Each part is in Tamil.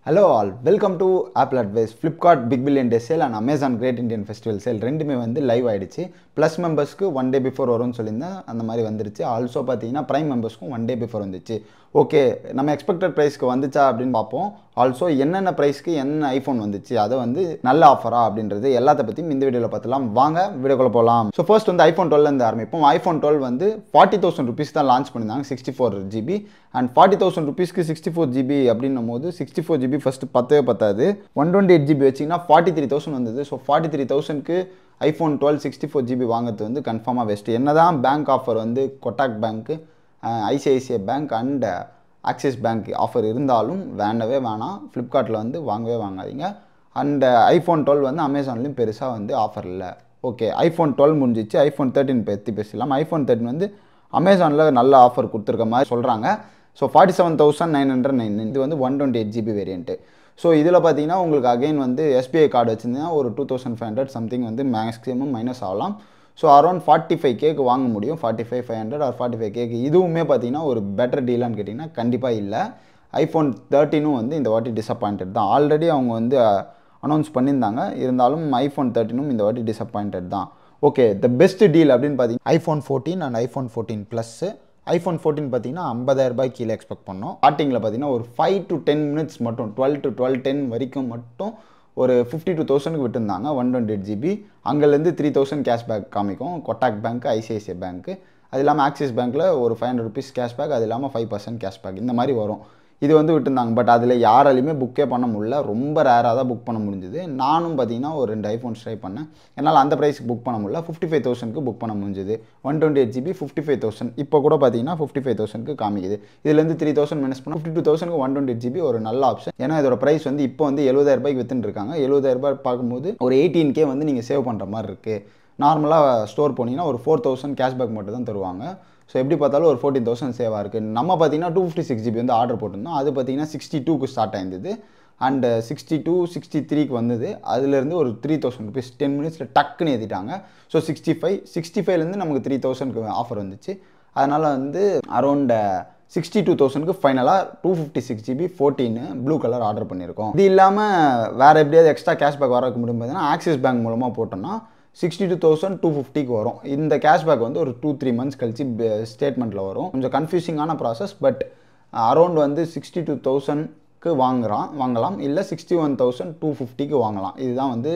hello all welcome to Apple advice Flipkart big billion day sale and Amazon great Indian festival sale ரெண்டுமே வந்து லைவ் ஆயிடுச்சு ப்ளஸ் மெம்பர்ஸ்க்கு ஒன் டே பிஃபோர் வரும்னு சொல்லியிருந்தேன் அந்த மாதிரி வந்துருச்சு ஆல்சோ பார்த்தீங்கன்னா ப்ரைம் மெம்பர்ஸ்க்கும் ஒன் டே பிஃபோர் வந்துச்சு ஓகே நம்ம எக்ஸ்பெக்டட் ப்ரைஸ்க்கு வந்துச்சா அப்படின்னு பார்ப்போம் ஆல்சோ என்னென்ன ப்ரைஸ்க்கு என்ன ஐஃபோன் வந்துச்சு அதை வந்து நல்ல ஆஃபரா அப்படின்றது எல்லாத்த பற்றியும் இந்த வீடியோவில் பார்த்துலாம் வாங்க வீடியோக்குள்ள போகலாம் ஸோ ஃபர்ஸ்ட் வந்து ஐஃபோன் டுவெல்லேருந்து ஆரம்பிப்போம் ஐஃபோன் டுவெல் வந்து ஃபார்ட்டி தௌசண்ட் ருபீஸ் தான் லான்ச் பண்ணியிருந்தாங்க sixty four GB and forty thousand ருபீஸ்க்கு சிக்ஸ்டி ஃபோர் ஜிபி அப்படின்னும் போது சிக்ஸ்டி ஃபோர் ஜிபி ஃபஸ்ட்டு பத்தவே பத்தாது ஒன் டுவெண்ட்டி எயிட் ஜிபி வச்சிங்கன்னா ஃபார்ட்டி த்ரீ தௌசண்ட் வந்தது ஸோ ஃபார்ட்டி த்ரீ தௌசண்ட்க்கு iPhone twelve sixty four GB வாங்குறது வந்து கன்ஃபார்மாக பெஸ்ட்டு என்ன தான் பேங்க் ஆஃபர் வந்து கொட்டாக் பேங்க்கு ICICI bank and axis bank offer இருந்தாலும் வேண்டவே வேணாம் ஃப்ளிப்கார்ட்டில் வந்து வாங்கவே வாங்காதீங்க அண்ட் ஐஃபோன் டுவெல் வந்து அமேசான்லேயும் பெருசாக வந்து ஆஃபர் இல்லை ஓகே ஐஃபோன் டுவெல் முடிஞ்சிச்சு ஐஃபோன் தேர்ட்டின் பற்றி பேசலாம் ஐஃபோன் தேர்ட்டின் வந்து அமேசானில் நல்ல ஆஃபர் கொடுத்துருக்க மாதிரி சொல்கிறாங்க so forty seven thousand nine hundred nine இது வந்து one twenty eight GB variant so இதில் பார்த்தீங்கன்னா உங்களுக்கு அகைன் வந்து எஸ்பிஐ கார்டு வச்சுருந்தீங்கன்னா ஒரு two thousand five hundred something வந்து மேக்ஸிமம் மைனஸ் ஆகலாம் ஸோ அரௌண்ட் ஃபார்ட்டி ஃபைவ் கேக்கு வாங்க முடியும் forty five five hundred or forty five கேக்கு இதுவுமே பார்த்தீங்கன்னா ஒரு பெட்டர் டீலான்னு கேட்டிங்கன்னா கண்டிப்பாக இல்லை ஐஃபோன் தேர்ட்டினும் வந்து இந்த வாட்டி டிசப்பாயிண்டட் தான் ஆல்ரெடி அவங்க வந்து அனௌன்ஸ் பண்ணியிருந்தாங்க இருந்தாலும் ஐஃபோன் தேர்ட்டினும் இந்த வாட்டி டிசப்பாயிண்டட் தான் ஓகே த பெஸ்ட் டீல் அப்படின்னு பார்த்தீங்கன்னா iPhone fourteen and iPhone fourteen plus iPhone fourteen பார்த்தீங்கன்னா ஐம்பதாயிரம் ரூபாய் கீழே எக்ஸ்பெக்ட் பண்ணோம் ஸ்டார்டிங்கில் பார்த்தீங்கன்னா ஒரு ஃபைவ் டு டென் மினிட்ஸ் மட்டும் டுவெல் டு டுவெல் டென் வரைக்கும் மட்டும் ஒரு ஃபிஃப்டி டூ தௌசண்ட்க்கு விட்டுருந்தாங்க ஒன் டுவெண்ட்டி எயிட் ஜிபி அங்கேருந்து த்ரீ தௌசண்ட் கேஷ்பேக் காமிக்கும் கொட்டாக் பேங்க் ஐசிஐசிஐ பேங்க்கு அது இல்லாமல் ஆக்சிஸ் பேங்க்கில் ஒரு ஃபைவ் ஹண்ட்ரட் ருபீஸ் கேஷ்பேக் அது இல்லாமல் ஃபைவ் பர்சன்ட் கேஷ்பேக் இந்த மாதிரி வரும் இது வந்து விட்டுருந்தாங்க பட் அதில் யாராலையுமே புக்கே பண்ண முடியல ரொம்ப ரேராக தான் புக் பண்ண முடிஞ்சுது நானும் பார்த்தீங்கன்னா ஒரு ரெண்டு ஐஃபோன்ஸ் ட்ரை பண்ணேன் என்னால் அந்த ப்ரைஸ்க்கு புக் பண்ண முடியல ஃபிஃப்டி ஃபைவ் தௌசண்ட்க்கு புக் பண்ண முடிஞ்சுது one twenty eight GB fifty five thousand இப்போ கூட பார்த்தீங்கன்னா ஃபிஃப்டி ஃபைவ் தௌசண்ட்க்கு காமிக்குது இதுலேருந்து த்ரீ தௌசண்ட் மைனஸ் பண்ணால் ஃபிஃப்டி டூ தௌசண்ட்க்கு ஒன் டுவெண்ட்டி ஜிபி ஒரு நல்ல ஆப்ஷன் ஏன்னா இதோட ப்ரைஸ் வந்து இப்போ வந்து எழுபதாயிரம் ரூபாய்க்கு வித்துன்னு இருக்காங்க எழுபதாயிரம் ரூபாய் பார்க்கும்போது ஒரு எயிட்டீன் கே வந்து நீங்கள் சேவ் பண்ணுற மாதிரி இருக்குது நார்மலாக ஸ்டோர் போனீங்கன்னா ஒரு ஃபோர் தௌசண்ட் கேஷ்பேக் மட்டும் தான் தருவாங்க ஸோ எப்படி பார்த்தாலும் ஒரு ஃபோர்டீன் தௌசண்ட் சேவாக இருக்குது நம்ம பார்த்தீங்கன்னா டூ ஃபிஃப்டி சிக்ஸ் ஜிபி வந்து ஆர்டர் போட்டிருந்தோம் அது பார்த்தீங்கன்னா சிக்ஸ்டி டூக்கு ஸ்டார்ட் ஆயிருந்தது அண்ட் சிக்ஸ்டி டூ சிக்ஸ்டி த்ரீக்கு வந்தது அதுலேருந்து ஒரு த்ரீ தௌசண்ட் ருபீஸ் டென் மினிட்ஸில் டக்குன்னு ஏற்றிட்டாங்க ஸோ சிக்ஸ்டி ஃபைவ் சிக்ஸ்டி ஃபைவ்லேருந்து நமக்கு த்ரீ தௌசண்ட்க்கு ஆஃபர் வந்துச்சு அதனால் வந்து அரௌண்ட் சிக்ஸ்டி டூ தௌசண்ட்க்கு ஃபைனலாக two fifty six GB fourteen blue colour order பண்ணியிருக்கோம் இது இல்லாமல் வேறு எப்படியாவது எக்ஸ்ட்ரா கேஷ்பேக் வர முடியும் பார்த்தீங்கன்னா ஆக்சிஸ் பேங்க் மூலமாக போட்டோம்னா சிக்ஸ்டி டூ தௌசண்ட் டூ ஃபிஃப்டிக்கு வரும் இந்த கேஷ்பேக் வந்து ஒரு டூ த்ரீ மந்த்ஸ் கழிச்சு ஸ்டேட்மெண்ட்டில் வரும் கொஞ்சம் கன்ஃபியூசிங்கான ப்ராசஸ் பட் அரௌண்ட் வந்து சிக்ஸ்டி டூ தௌசண்ட்க்கு வாங்குறான் வாங்கலாம் இல்லை சிக்ஸ்டி ஒன் தௌசண்ட் டூ ஃபிஃப்டிக்கு வாங்கலாம் இதுதான் வந்து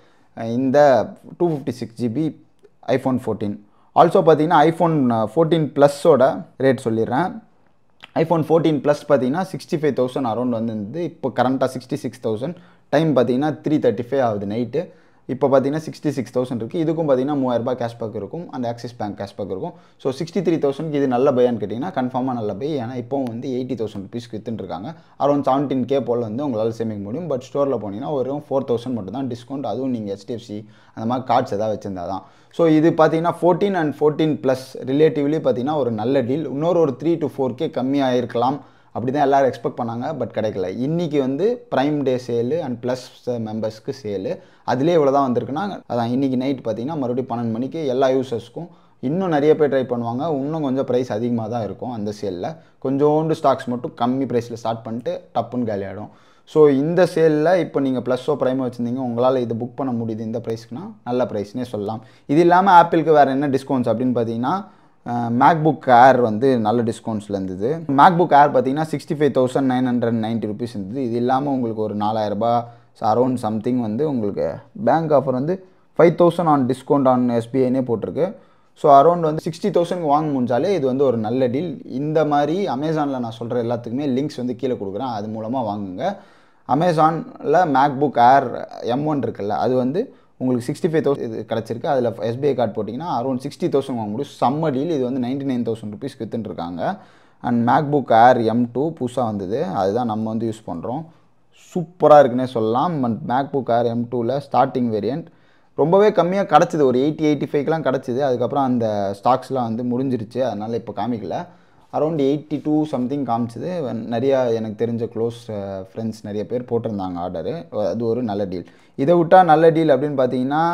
இந்த two fifty six GB iPhone fourteen also பார்த்தீங்கன்னா ஐஃபோன் ஃபோர்டீன் ப்ளஸ்ஸோட ரேட் சொல்லிடுறேன் ஐஃபோன் ஃபோர்டீன் ப்ளஸ் பார்த்தீங்கன்னா சிக்ஸ்டி ஃபைவ் தௌசண்ட் அரௌண்ட் வந்து இப்போ கரண்ட்டாக சிக்ஸ்டி சிக்ஸ் தௌசண்ட் டைம் பார்த்தீங்கன்னா த்ரீ தேர்ட்டி ஃபைவ் ஆகுது நைட்டு இப்போ பார்த்தீங்கன்னா சிக்ஸ்டி சிக்ஸ் தௌசண்ட் இருக்குது இதுக்கும் பார்த்தீங்கன்னா மூவாயிரரூபா கேஷ்பேக் இருக்கும் அந்த ஆக்சிஸ் பேங்க் கேஷ்பேக் இருக்கும் ஸோ சிக்ஸ்டி த்ரீ தௌசண்ட்க்கு இது நல்ல பையான்னு கேட்டிங்கன்னா கன்ஃபார்மாக நல்ல பை ஏன்னா இப்போ வந்து எயிட்டி தௌசண்ட் ருபீஸ்க்கு வித்துட்டுருக்காங்க அரௌண்ட் செவன்டீன் கே போல் வந்து உங்களால் சேமிக்க முடியும் பட் ஸ்டோரில் போனீங்கன்னா ஒரு ஃபோர் தௌசண்ட் மட்டும் தான் டிஸ்கவுண்ட் அதுவும் நீங்கள் ஹெச்டிஎஃப்சி அந்த மாதிரி கார்ட்ஸ் எதாவது வச்சிருந்தா தான் ஸோ இது பார்த்தீங்கன்னா fourteen and fourteen plus relatively பார்த்தீங்கன்னா ஒரு நல்ல டீல் இன்னொரு ஒரு த்ரீ டு ஃபோர் கே கம்மியாக இருக்கலாம் அப்படி தான் எல்லோரும் எக்ஸ்பெக்ட் பண்ணாங்க பட் கிடைக்கல இன்றைக்கி வந்து prime day sale and plus மெம்பர்ஸ்க்கு சேலு அதிலே இவ்வளோ தான் வந்திருக்குன்னா அதான் இன்றைக்கி நைட் பார்த்தீங்கன்னா மறுபடியும் பன்னெண்டு மணிக்கு எல்லா யூசர்ஸ்க்கும் இன்னும் நிறைய பேர் ட்ரை பண்ணுவாங்க இன்னும் கொஞ்சம் ப்ரைஸ் அதிகமாக தான் இருக்கும் அந்த சேலில் கொஞ்சோண்டு ஸ்டாக்ஸ் மட்டும் கம்மி ப்ரைஸில் ஸ்டார்ட் பண்ணிட்டு டப்புன்னு காலியாகிடும் ஸோ இந்த சேலில் இப்போ நீங்கள் ப்ளஸ்ஸோ ப்ரைமோ வச்சுருந்தீங்க உங்களால் இதை புக் பண்ண முடியுது இந்த ப்ரைஸ்க்குனா நல்ல ப்ரைஸ்னே சொல்லலாம் இது இல்லாமல் ஆப்பிளுக்கு வேறு என்ன டிஸ்கவுண்ட்ஸ் அப்படின்னு பார்த்தீங்கன்னா மேக்புக் ஏர் வந்து நல்ல டிஸ்கவுண்ட்ஸில் இருந்தது மேக்புக் ஏர் பார்த்தீங்கன்னா sixty five thousand nine hundred ninety rupees இருந்தது இது இல்லாமல் உங்களுக்கு ஒரு நாலாயிரரூபா அரௌண்ட் சம்திங் வந்து உங்களுக்கு பேங்க் ஆஃபர் வந்து five thousand on discount on எஸ்பிஐனே போட்டிருக்கு ஸோ அரௌண்ட் வந்து சிக்ஸ்டி தௌசண்ட் வாங்க முடிஞ்சாலே இது வந்து ஒரு நல்ல டீல் இந்த மாதிரி அமேசானில் நான் சொல்கிற எல்லாத்துக்குமே லிங்க்ஸ் வந்து கீழே கொடுக்குறேன் அது மூலமாக வாங்குங்க அமேசானில் மேக்புக் ஏர் எம் ஒன் இருக்குல்ல அது வந்து உங்களுக்கு சிக்ஸ்டி ஃபைவ் தௌசண்ட் இது கிடச்சிருக்கு அதில் எஸ்பிஐ கார்டு போட்டிங்கன்னா அரௌண்ட் சிக்ஸ்டி தௌசண்ட் வாங்க முடியும் சம்ம டீல் இது வந்து நைன்டி நைன் தௌசண்ட் ருபீஸ் வித்துட்டுருக்காங்க and MacBook Air M two புதுசாக வந்தது அதுதான் நம்ம வந்து யூஸ் பண்ணுறோம் சூப்பராக இருக்குன்னே சொல்லலாம் அண்ட் மேக்புக் ஏர் எம் டூவில் ஸ்டார்டிங் வேரியண்ட் ரொம்பவே கம்மியாக கிடச்சிது ஒரு எயிட்டி எயிட்டி ஃபைவ்க்கெலாம் கிடச்சிது அதுக்கப்புறம் அந்த ஸ்டாக்ஸ்லாம் வந்து முடிஞ்சிருச்சு அதனால் இப்போ காமிக்கல அரௌண்ட் எயிட்டி டூ சம்திங் காமிச்சிது நிறையா எனக்கு தெரிஞ்ச க்ளோஸ் ஃப்ரெண்ட்ஸ் நிறைய பேர் போட்டிருந்தாங்க ஆர்டரு அது ஒரு நல்ல டீல் இதை விட்டால் நல்ல டீல் அப்படின்னு பார்த்தீங்கன்னா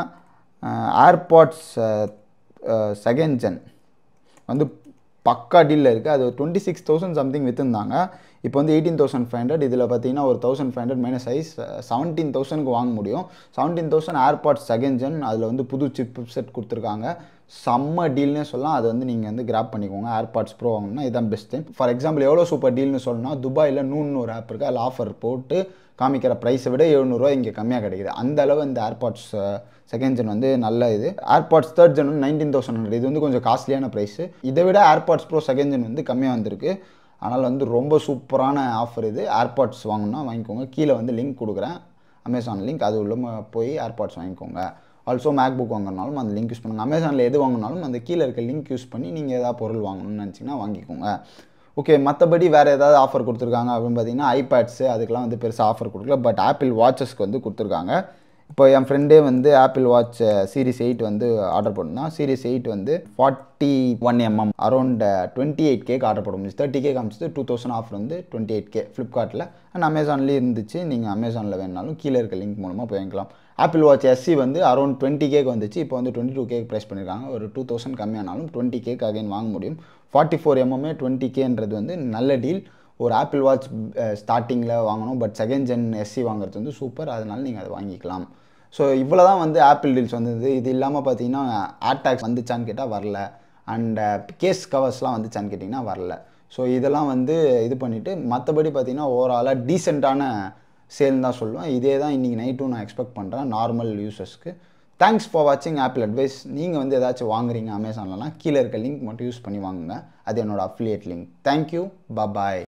ஏர்பாட்ஸ் செகண்ட் ஜென் வந்து பக்கா டீலில் இருக்குது அது டுவெண்ட்டி சிக்ஸ் தௌசண்ட் சம்திங் விற்றுந்தாங்க இப்போ வந்து எயிட்டீன் தௌசண்ட் ஃபைவ் ஹண்ட்ரட் இதில் பார்த்தீங்கன்னா ஒரு thousand five hundred minus is seventeen தௌசண்ட்க்கு வாங்க முடியும் seventeen thousand AirPods second gen அதில் வந்து புது சிப் செட் கொடுத்துருக்காங்க செம்ம டீல்னே சொல்லலாம் அதை வந்து நீங்கள் வந்து கிராப் பண்ணிக்கோங்க ஏர்பாட்ஸ் ப்ரோ வாங்கணும்னா இதுதான் பெஸ்ட் டைம் ஃபார் எக்ஸாம்பிள் எவ்வளோ சூப்பர் டீல்னு சொல்லணும்னா துபாயில் நூன்னு ஒரு ஆப் இருக்குது அதில் ஆஃபர் போட்டு காமிக்கிற ப்ரைஸை விட எழுநூறுவா இங்கே கம்மியாக கிடைக்குது அந்த அளவு இந்த ஏர்பாட்ஸ் செகண்ட் ஜென் வந்து நல்ல இது ஏர்பாட்ஸ் தேர்ட் ஜென் வந்து நைன்டீன் தௌசண்ட் ஹண்ட்ரட் இது வந்து கொஞ்சம் காஸ்ட்லியான ப்ரைஸு இதை விட ஏர்பாட்ஸ் ப்ரோ செகண்ட் ஜென் வந்து கம்மியாக வந்திருக்கு அதனால் வந்து ரொம்ப சூப்பரான ஆஃபர் இது ஏர்பாட்ஸ் வாங்கணும்னா வாங்கிக்கோங்க கீழே வந்து லிங்க் கொடுக்குறேன் அமேசான் லிங்க் அது உள்ள போய் ஏர்பாட்ஸ் வாங்கிக்கோங்க ஆல்சோ மேக் புக் வாங்கினாலும் அந்த லிங்க் யூஸ் பண்ணுங்கள் அமேசானில் எது வாங்கினாலும் அந்த கீழே இருக்க லிங்க் யூஸ் பண்ணி நீங்கள் எதாவது பொருள் வாங்கணும்னு நினச்சிங்கன்னா வாங்கிக்கோங்க ஓகே மற்றபடி வேறு ஏதாவது ஆஃபர் கொடுத்துருக்காங்க அப்படின்னு பார்த்தீங்கன்னா ஐபேட்ஸு அதுக்கெலாம் வந்து பெருசாக ஆஃபர் கொடுக்கல பட் ஆப்பிள் வாட்சஸ்க்கு வந்து கொடுத்துருக்காங்க இப்போ என் ஃப்ரெண்டே வந்து ஆப்பிள் வாட்ச் சீரிஸ் எயிட் வந்து ஆர்டர் பண்ணா சீரிஸ் எயிட் வந்து forty one mm around twenty eight K order பண்ண முடிஞ்சு தேர்ட்டி கே காமிச்சது டூ தௌசண்ட் ஆஃபர் வந்து டுவெண்ட்டி எயிட் கே ஃப்ளிப்கார்ட்டில் அண்ட் அமேசான்லேயும் இருந்துச்சு நீங்கள் அமேசானில் வேணாலும் கீழே இருக்க லிங்க் மூலமாக போய் வாங்கிக்கலாம் ஆப்பிள் வாட்ச் எஸ்சி வந்து அரௌண்ட் டுவெண்ட்டி கேக் வந்துச்சு இப்போ வந்து டுவெண்ட்டி டூ கேக் ப்ரைஸ் பண்ணியிருக்காங்க ஒரு டூ தௌசண்ட் கம்மியானாலும் டுவெண்ட்டி கேக் அகைன் வாங்க முடியும் ஃபார்ட்டி ஃபோர் எம்எம்ஏ டுவெண்ட்டி கேன்றது வந்து நல்ல டீல் ஒரு ஆப்பிள் வாட்ச் ஸ்டார்டிங்கில் வாங்கணும் பட் செகண்ட் ஜென் எஸ்சி வாங்குறது வந்து சூப்பர் அதனால நீங்கள் அதை வாங்கிக்கலாம் ஸோ இவ்வளோ தான் வந்து ஆப்பிள் டீல்ஸ் வந்தது இது இல்லாமல் பார்த்தீங்கன்னா ஏர்டாக்ஸ் வந்துச்சான்னு கேட்டால் வரல அண்ட் கேஸ் கவர்ஸ்லாம் வந்துச்சான்னு கேட்டிங்கன்னா வரல ஸோ இதெல்லாம் வந்து இது பண்ணிவிட்டு மற்றபடி பார்த்தீங்கன்னா ஓவராலாக டீசெண்டான சேல் தான் சொல்லுவேன் இதே தான் இன்றைக்கி நைட்டும் நான் எக்ஸ்பெக்ட் பண்ணுறேன் நார்மல் யூசர்ஸ்க்கு தேங்க்ஸ் ஃபார் வாட்சிங் ஆப்பிள் அட்வைஸ் நீங்கள் வந்து ஏதாச்சும் வாங்குறீங்க அமேசான்லலாம் கீழே இருக்க லிங்க் மட்டும் யூஸ் பண்ணி வாங்குங்க அது என்னோட அஃபிலியேட் லிங்க் தேங்க்யூ பாய்